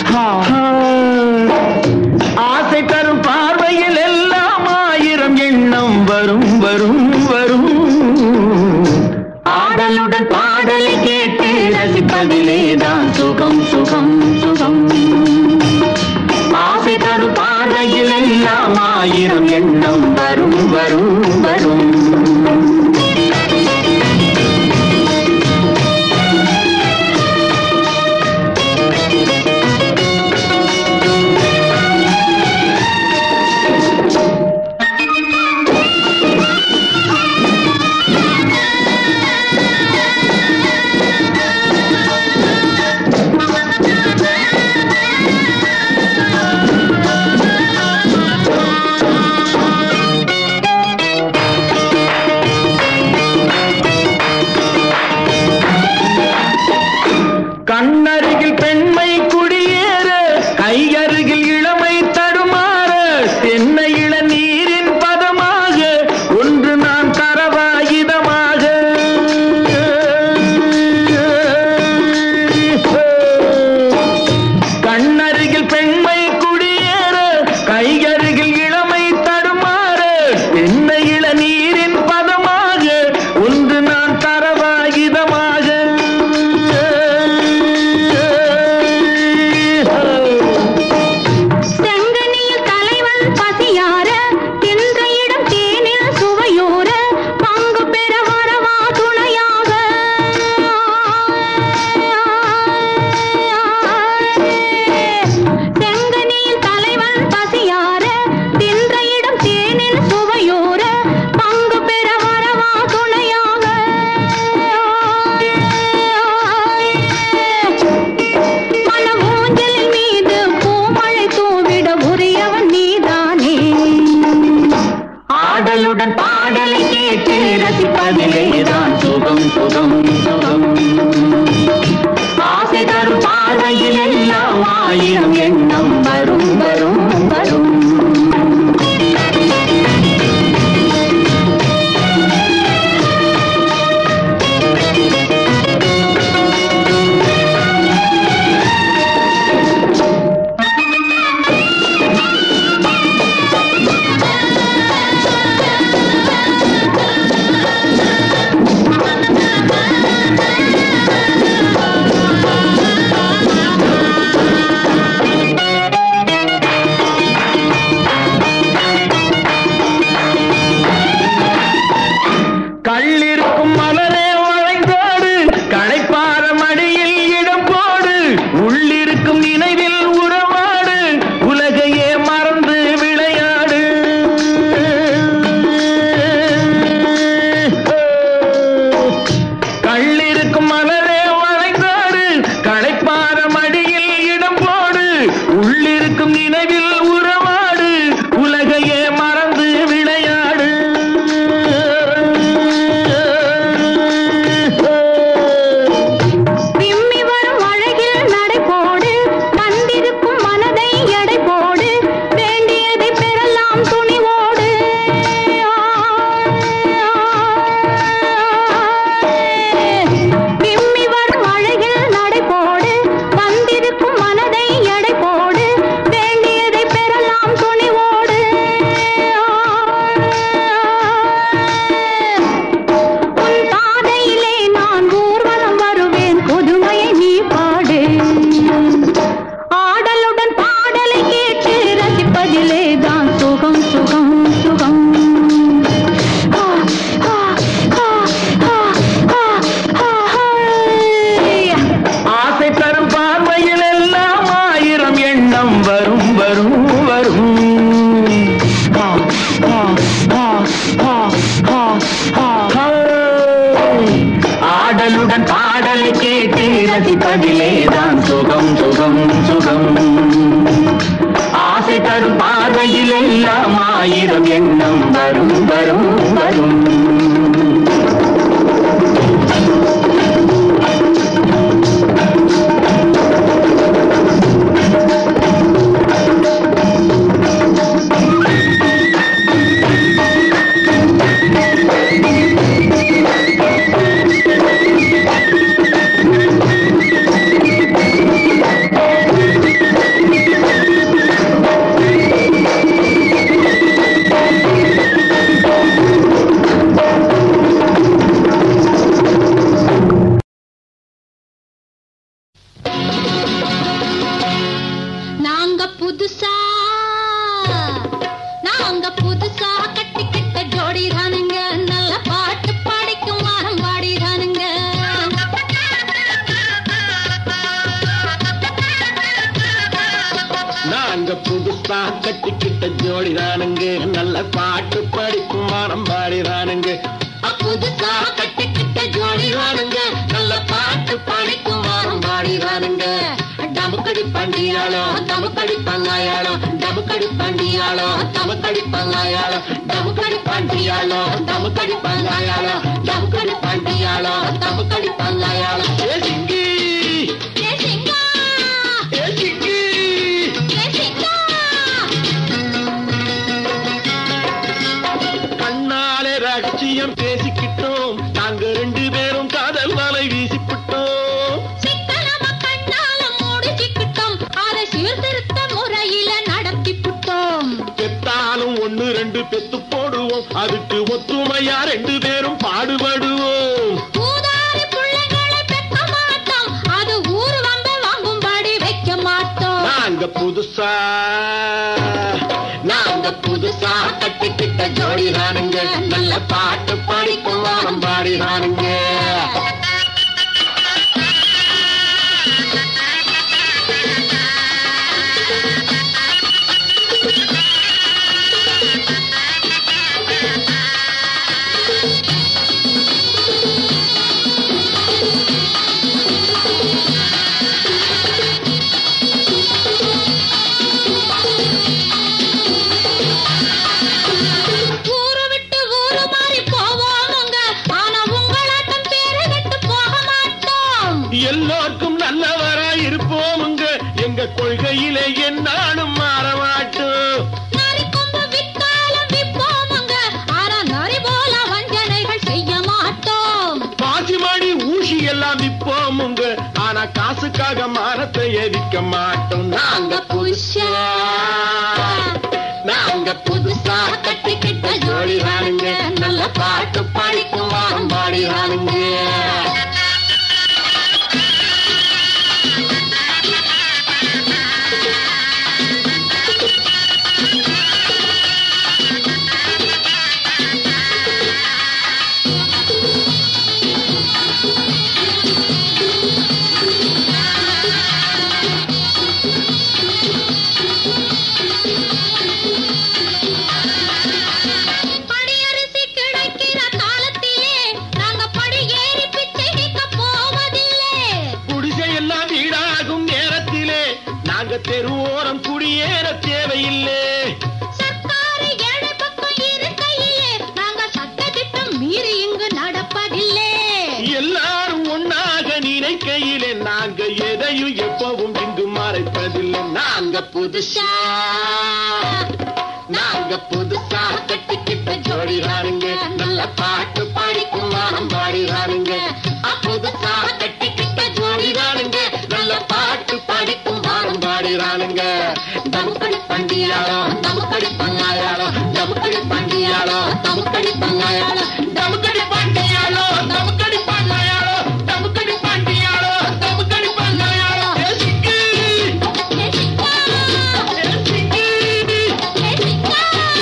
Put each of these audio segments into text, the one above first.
ஆசை தரும் பார்வையில் எல்லாம் ஆயிரம் எண்ணம் வரும் வரும் வரும் ஆடலுடன் பாடலை கேட்டு ரசிப்பதிலேதான் சுகம் சுகம் சுகம் ஆசை தரும் பார்வையில் எல்லாம் ஆயிரம் எண்ணம் வரும் வரும் வரும் கண்ணருகில் பெண்மை குடியேற கையருகில் இளமை தடுமாற தென்னை இளநீரின் பதமாக ஒன்று நான் தரவாயுதமாக கண்ணருகில் பெண்மை குடியேற கையருகில் இளமை தடுமாற தென்னை இளநீரின் பதமாக ஒன்று நான் தரவாயுதமாக செங்கனியில் தலைவன் பசியார தின்ற இடம் தேனில் சுவையோர பங்கு பெற வரவா துணையாக செங்கனியில் தலைவன் பசியார தின்ற இடம் தேனில் சுவையோர பங்கு பெற வரவா துணையாக மனமூஞ்சலின் மீது பூமழை தூவிட உரியவன் நீதானே ஆடலுடன் பாடலை கேட்டு ரசிப்பதிலேதான் சுகம் சுகம் சுகம் ஆசை தரும் பாதையில் எல்லாம் ஆயிரம் எண்ணம் வரும் வரும் வரும் கள்ளிருக்கும் மலரே வளைந்தோடு களைப்பார மடியில் இடம் போடு உள்ளிருக்கும் நினைவில் உறவாடு உலகையே மறந்து விளையாடு கள்ளிருக்கும் மலரே வளைந்தோடு களைப்பார மடியில் இடம் போடு உள்ளிருக்கும் நினைவில் உறவாடு உலகையே மறந்து விளையாடு விம்மி வரும் அழகில் நடை போடு வந்திருக்கும் மனதை எடை போடு வேண்டியதை பெறலாம் துணிவோடு விம்மி வரும் அழகில் நடை போடு வந்திருக்கும் மனதை எடை போடு வேண்டியதை பெறலாம் துணிவோடு உன் பாதையிலே நான் ஊர்வலம் வருவேன் புதுமையை நீ பாடு ஆடலுடன் பாடலை கேட்டு ரசிப்பதிலே தான் சுகம் சுகம் சுகம் ஆ, ஆ, ஆ, ஆ, ஆ, ஆ, ஹை. ஆசை தரும் பார்வையில் எல்லாம் ஆயிரம் எண்ணம் வரும் வரும் வரும் ஆ, ஆ, ஆ, ஆ, ஆ, ஆ, ஆ. ஆடலுடன் பாடலை கேட்டு ரசிப்பதிலேதான் சுகம் சுகம் சுகம் ஆசை தரும் பார்வையில் எல்லாம் ஆயிரம் எண்ணம் வரும் வரும் வரும் புதுசா கட்டிக்கிட்ட ஜோடிதானுங்க நல்ல பாட்டு படிக்கும் வானம் பாடிதானுங்க புதுசா கட்டிக்கிட்ட ஜோடிதானுங்க நல்ல பாட்டு படிக்கும் வானம் பாடிதானுங்க டமுக்கடி பண்டியாளோ டமுக்கடி பங்காயாளோ டமுக்கடி பண்டியாளோ டமுக்கடி பங்காயாளோ டமுக்கடி பண்டியாளோ டமுக்கடி பங்காயாளோ டமுக்கடி பண்டியாளோ டமுக்கடி பங்காயாளோ ஏ சிங்கி ஏ சிங்கா ஏ சிங்கி ஏ சிங்கா கண்ணாலே ரகசியம் பேசிக்கிட்டோம் நாங்க ரெண்டு பேரும் காதல் வலை வீசிப்பிட்டோம் சிக்கனம கண்ணால முடிச்சுக்கிட்டோம் அதை சீர்திருத்த முறையில நடத்தி புட்டோம் பெத்தாலும் ஒண்ணு ரெண்டு பெத்து போடுவோம் அதுக்கு ஒத்துமையா ரெண்டு பேரும் பாடுபடுவோம் ஊதாரி பிள்ளைகளை பெக்க மாட்டோம் அது ஊர் வம்ப வாங்கும்படி வைக்க மாட்டோம் நாங்க புதுசா நாங்க புதுசா கட்டிக்கிட்ட ஜோடிதானுங்க நல்ல பாட்டு படிக்கும் வானம் பாடிதானுங்க ஊரு விட்டு ஊரு மாறி போவோமுங்க ஆனா உங்களாட்டம் பேரு கெட்டு போக மாட்டோம் எல்லோருக்கும் நல்லவரா இருப்போமுங்க எங்க கொள்கையிலே என்னாலும் மாற மாட்டோம் நரி கொம்பு வித்தாலும் விப்போமுங்க ஆனா நரி போல வஞ்சனைகள் செய்ய மாட்டோம் பாசிமணி ஊசி எல்லாம் விப்போமுங்க ஆனா காசுக்காக மானத்தை எரிக்க மாட்டோம் நாங்க புதுசா நாங்க புதுசா கட்டிக்கிட்ட ஜோடிதானுங்க நல்ல பாட்டு படிக்கும் வாரம் பாடிதானுங்க படியரிசி கிடைக்கிற காலத்திலே நாங்க படி ஏறி பிச்சை கேட்க போவதில்லை குடிசை எல்லாம் வீடாகும் நேரத்திலே நாங்க தெருவோரம் குடியேற தேவையில்லை சர்க்காரு ஏழை பக்கம் இருக்கையிலே நாங்க சட்டத்திட்டம் மீறி இங்கு நடப்பதில்லை எல்லாரும் ஒன்னாக நினைக்கையிலே நாங்க எதையும் எப்பவும் இங்கு மறைப்பதில்லை நாங்க புதுசா நாங்க புதுசா கட்டிக்கிட்ட ஜோடிதானுங்க நல்ல பாட்டு படிக்கும் வானம் பாடிதானுங்க புதுசா கட்டிக்கிட்ட ஜோடிதானுங்க நல்ல பாட்டு படிக்கும் வானம் பாடிதானுங்க தமுக்கடி பண்டியாளோ தமுக்கடி பங்காயாளோ தமுக்கடி பண்டியாளோ தமுக்கடி பங்காயாளோ தமுக்கடி பண்டியாளோ தமுக்கடி பங்காயாளோ தமுக்கடி பண்டியாளோ தமுக்கடி பங்காயாளோ ஏ சிக்கி ஏ சிங்கா, ஏ சிக்கி ஏ சிங்கா.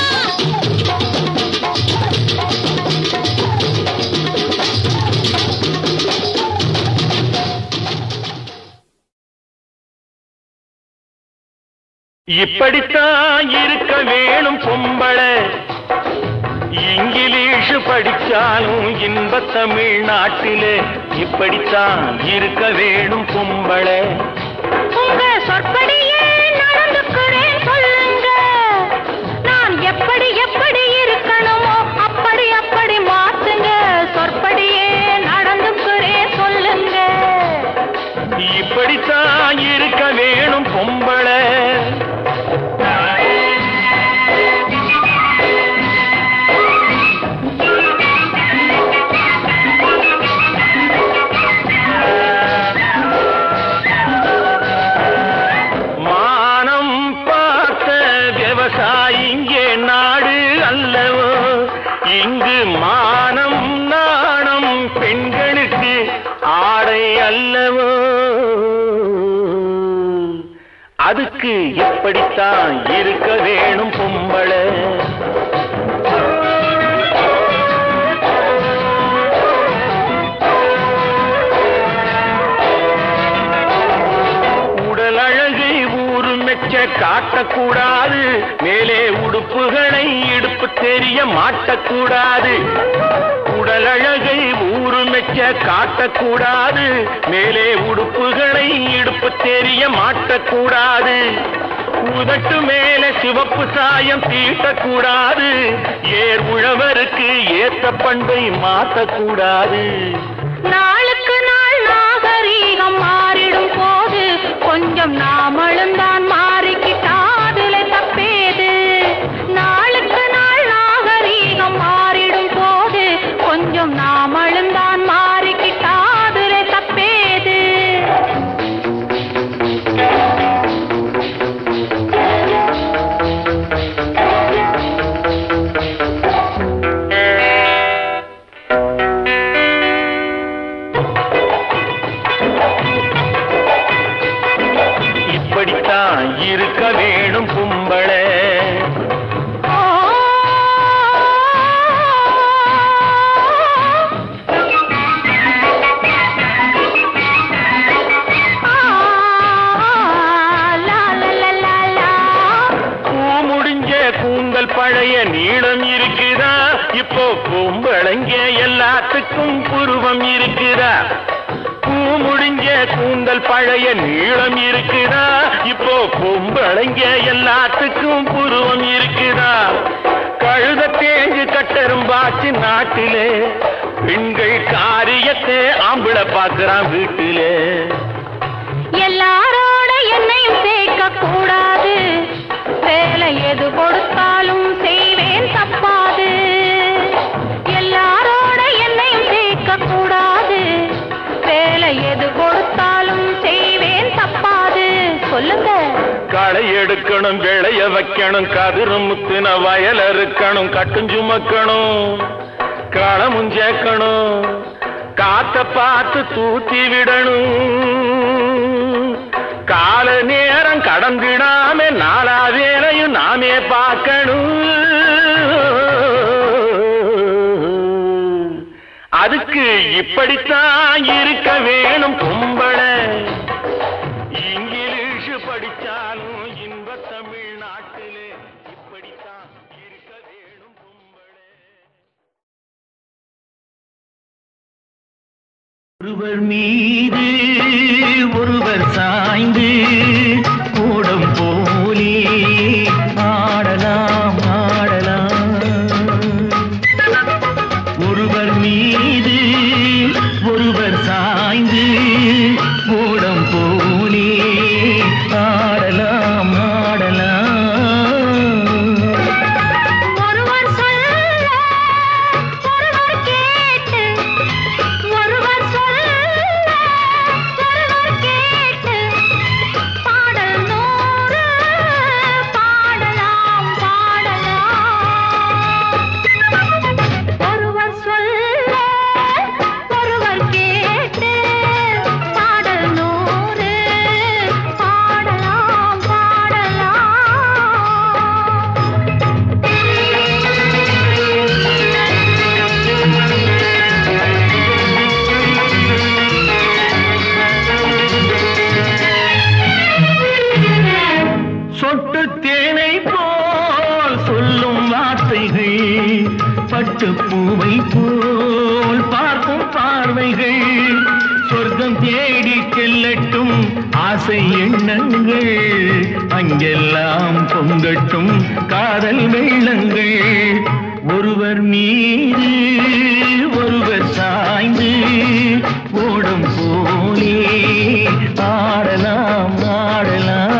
இப்படித்தான் இருக்க வேணும் பொம்பளை இங்கிலீஷ் படிச்சாலும் இன்ப தமிழ்நாட்டிலே இப்படித்தான் இருக்க வேணும் பொம்பளை உங்க சொற்படியே நடந்துக்கிறேன் சொல்லுங்க நான் எப்படி எப்படி இருக்கணுமோ அப்படி அப்படி மாத்துங்க சொற்படியே நடந்துக்கிறேன் சொல்லுங்க இப்படித்தான் இருக்க வேணும் பொம்பளை மானம் பார்த்த விவசாயி இங்கே நாடு அல்லவோ இங்கு மானம் நாணம் பெண்களுக்கு ஆடை அல்லவோ அதுக்கு எப்படித்தான் இருக்க வேணும் பொம்பளை உடல் அழகை ஊரு மெச்ச மெச்ச காட்டக்கூடாது மேலே உடுப்புகளை இடுப்பு தெரிய மாட்டக்கூடாது உடலழகை ஊரு மெச்ச காட்டக்கூடாது மேலே உடுப்புகளை இடுப்பு தெரிய மாட்டக்கூடாது உதட்டு மேல சிவப்பு சாயம் தீட்டக்கூடாது ஏர் உழவருக்கு ஏத்த பண்பை மாற்றக்கூடாது நாளுக்கு நாள் நாகரீகம் மாறிடும் போது கொஞ்சம் நாமளும் தான் மாறிக்கிட்டாதுல தப்பேது நாளுக்கு நாள் நாகரீகம் மாறிடும் போது கொஞ்சம் நாமளும் தான் மாறிக்கிட்டாதுல தப்பேது இப்படித்தான் இருக்க வேணும் கும்பளே பூ முடிஞ்ச கூந்தல் பழைய நீளம் இருக்குதா இப்போ பொம்பளைங்க எல்லாத்துக்கும் புருவம் இருக்குதா பூ முடிஞ்ச கூந்தல் பழைய நீளம் இருக்குதா இப்போ பொம்பளைங்க எல்லாத்துக்கும் புருவம் இருக்குதா கழுத தேஞ்சு கட்டரும்பாச்சு நாட்டிலே பெண்கள் காரியத்தை ஆம்பளை பார்க்கறான் வீட்டிலே எல்லாரோட என்னையும் சேர்க்க கூடாது வேலை எது கொடுத்தாலும் செய்வேன் தப்பாது எல்லாரோட என்னையும் சேர்க்க கூடாது வேலை எது கொடுத்தாலும் செய்வேன் தப்பாது சொல்லுங்க களை எடுக்கணும் விளைய வைக்கணும் கதிரு முத்தின வயல் அறுக்கணும் கட்டும் சுமக்கணும் களமும் சேர்க்கணும் காத்த பார்த்து தூத்தி விடணும் கால நேரம் கடந்திடாம நாலா வேலையும் நாமே பார்க்கணும் அதுக்கு இப்படித்தான் இருக்க வேணும் கும்பளை இங்கிலீஷ் படிச்சாலும் இன்ப தமிழ்நாட்டிலே இப்படித்தான் இருக்க வேணும் கும்பளே ஒருவர் மீது ஒருவர் சாய்ந்து கூடம் போலே ஆடலாம் ஆடலாம் ஒருவர் மீது ஒருவர் சாய்ந்து கூடம் போலே ஆடலாம் ஆடலாம் ஒருவர் சொல்ல ஒருவர் கேட்டு ஒருவர் சொல்ல ஒருவர் கேட்டு பாடல் நூறு பாடலாம் பாடலாம் ஒருவர் சொல்ல ஒருவர் கேட்டு பாடல் நூறு பாடலாம் பாடலாம் சொட்டு தேனை போல் சொல்லும் வார்த்தைகள் பட்டு பூவை போல் பார்க்கும் பார்வைகள் சொர்க்கம் தேடி செல்லட்டும் ஆசை எண்ணங்கள் அங்கெல்லாம் பொங்கட்டும் காதல் வெள்ளங்கள் ஒருவர் மீது ஒருவர் சாய்ந்து ஓடும் போலே ஆடலாம் ஆடலாம்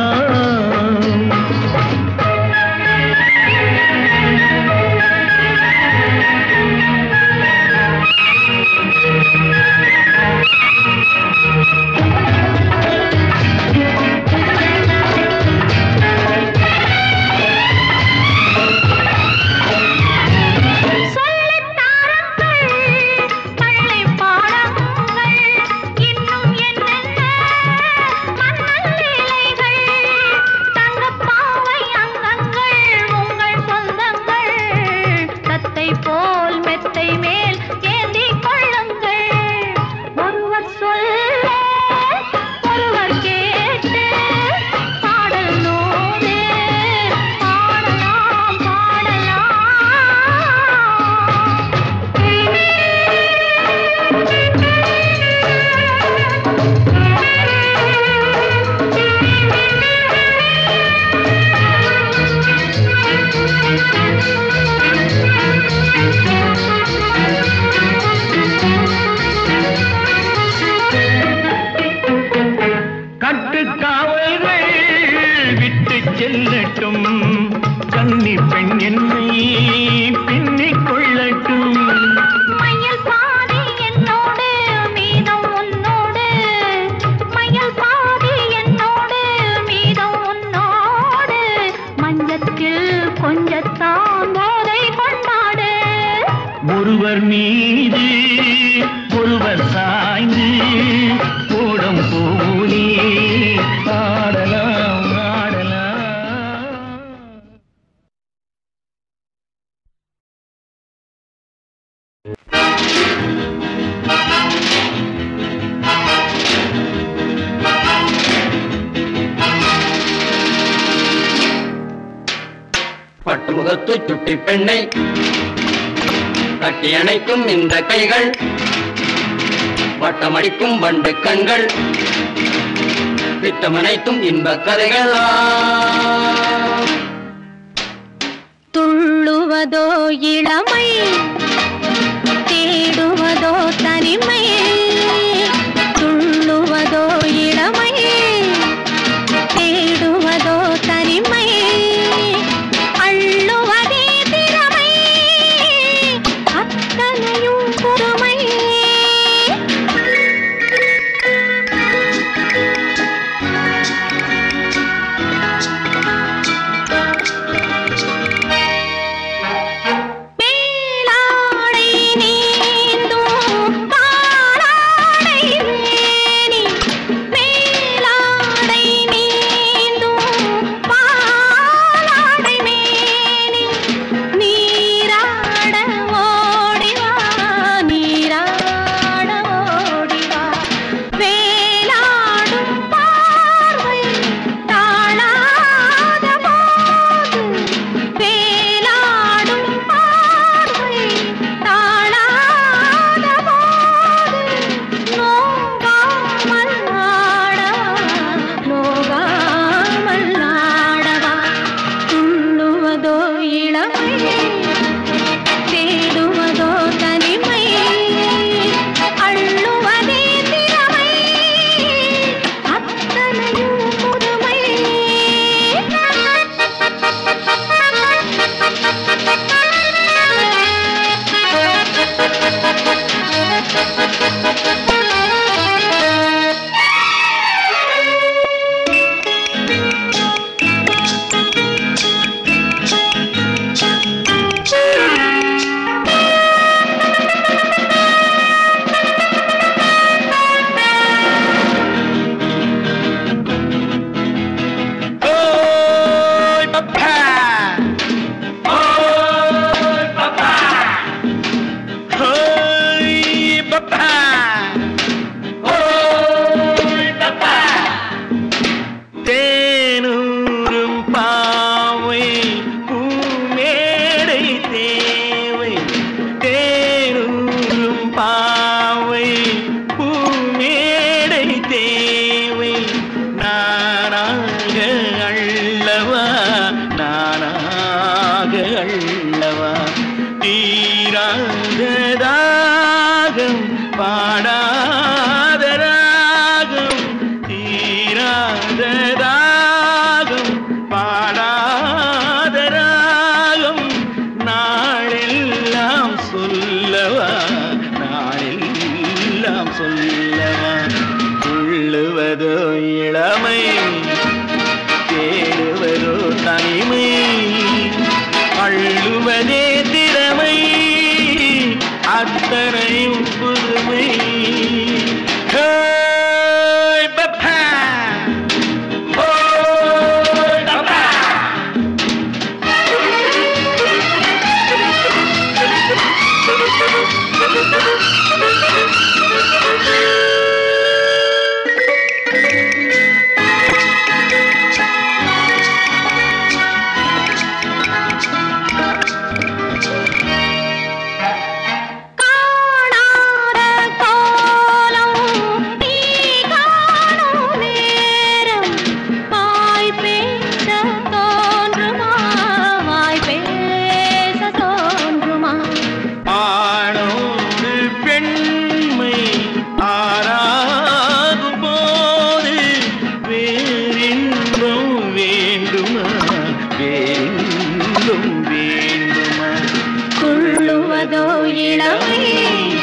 சொல்லித் தாருங்கள் பள்ளி பாடங்கள் இன்னும் என்னென்ன மன்னல் லீலைகள் தங்கப்பாவை அங்கங்கள் உங்கள் சொந்தங்கள் தத்தை போல் மெத்தை மேல் ஏந்தி கொள்ளுங்கள் ஒருவர் சொல்ல ஒருவர் கேட்டு பாடல் ஒருவர் மீது ஒருவர் சாய்ந்து ஓடம் போலே ஆடலாம் ஆடலாம் பட்டுமுகத்து சுட்டி பெண்ணை கட்டி அணைக்கும் இந்த கைகள் வட்டமடிக்கும் வண்டு கண்கள் பித்தமனைத்தும் இன்பக் கதைகள் ஆ. துள்ளுவதோ இளமை தேடுவதோ தனிமை துள்ளுவதோ இளமை தேடுவதோ தனிமை அள்ளுவதே திறமை அத்தனையும் பொறுமை மேலாடை நீந்தும் பாலாடை மேனி மேலாடை நீந்தும் பாலாடை மேனி நீராட ஓடிவா நீராட ஓடிவா வேலாடும் பார்வை தாழாத போது வேலாடும் பார்வை தாழாத போது நோகாமல் ஆடவா நோகாமல் ஆடவா துள்ளுவதோ இளமை தேடுவதோ தனிமை அள்ளுவதே திறமை அத்தனையும் புதுமை ஓய் பப்பா ஓய் பப்பா ஓய் பப்பா ஓய் பப்பா தேனூரும் பாவை பூமேடை தேவை தேனூரும் பாவை பூமேடை தேவை நானாக அள்ளவா நானாக அள்ளவா தீராததாகம் பாடாதராகம் தீராததாகம் பாடாதராகம் நாளெல்லாம் சொல்லவா நாளெல்லாம் சொல்லவா துள்ளுவதோ இளமை தேடுவதோ தனிமை அள்ளுவதே திறமை அத்தனையும் புதுமை ஹேய் பப்பா! ஓய் பப்பா! காணாத கோலம் நீ காணும் நேரம் வாய் பேச தோன்றுமா வாய் பேச தோன்றுமா ஆணோடு பெண்மை ஆறாகும் போது வேறின்பம் வேண்டுமா வேறின்பம் வேண்டுமா துள்ளுவதோ இளமை